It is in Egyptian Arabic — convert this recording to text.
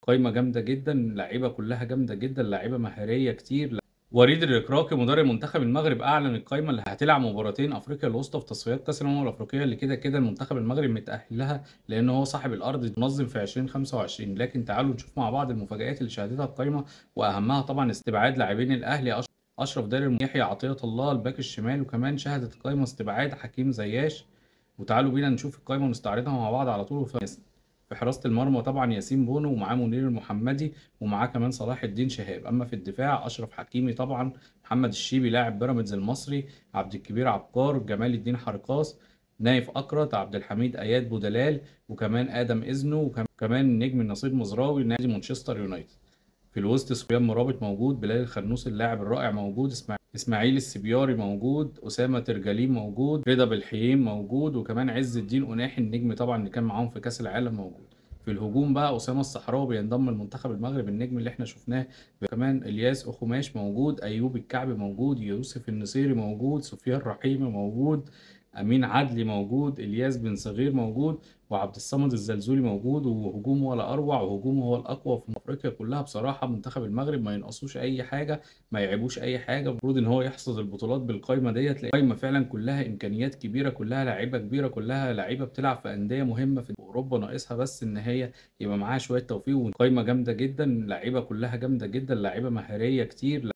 قايمة جامدة جدًا، اللعيبة كلّها جامدة جدًا، لعيبة مهارية كتير. وليد الركراكي مدرب منتخب المغرب أعلن القايمة اللي هتلعب مباراتين أفريقيا الوسطى في تصفيات كأس الأمم الأفريقية اللي كده، كده المنتخب المغرب متأهل لها لأن هو صاحب الأرض منظم في 2025 لكن تعالوا نشوف مع بعض المفاجآت اللي شهدتها القايمة وأهمها طبعًا استبعاد لاعبين الأهلي أش أشرف داري يحيى عطية الله الباك الشمال وكمان شهدت القايمة استبعاد حكيم زياش وتعالوا بينا نشوف القايمة ونستعرضها مع بعض على طول في حراسة المرمى طبعا ياسين بونو ومعاه منير المحمدي ومعاه كمان صلاح الدين شهاب أما في الدفاع أشرف حكيمي طبعا محمد الشيبي لاعب بيراميدز المصري عبد الكبير عبقار جمال الدين حرقاس نايف أكرت عبد الحميد أياد بودلال وكمان آدم إذنو وكمان نجم النصيب مزراوي نادي مانشستر يونايتد في الوسط سفيان مرابط موجود بلال الخنوس اللاعب الرائع موجود اسماعيل اسماعيل السبياري موجود اسامه ترجليم موجود رضا بالحييم موجود وكمان عز الدين قناحي النجم طبعا اللي كان معاهم في كاس العالم موجود في الهجوم بقى اسامه الصحراوي بينضم لمنتخب المغرب النجم اللي احنا شفناه كمان الياس اخوماش موجود ايوب الكعبي موجود يوسف النصيري موجود سفيان رحيمي موجود امين عدلي موجود الياس بن صغير موجود وعبد الصمد الزلزولي موجود وهجومه ولا اروع وهجومه هو الاقوى في افريقيا كلها بصراحه منتخب المغرب ما ينقصوش اي حاجه ما يعيبوش اي حاجه المفروض ان هو يحصد البطولات بالقايمه ديت القايمه فعلا كلها امكانيات كبيره كلها لعيبه كبيره كلها لعيبه بتلعب في انديه مهمه في اوروبا ناقصها بس ان هي يبقى معاها شويه توفيق وقايمه جامده جدا لعيبه كلها جامده جدا لعيبه مهاريه كتير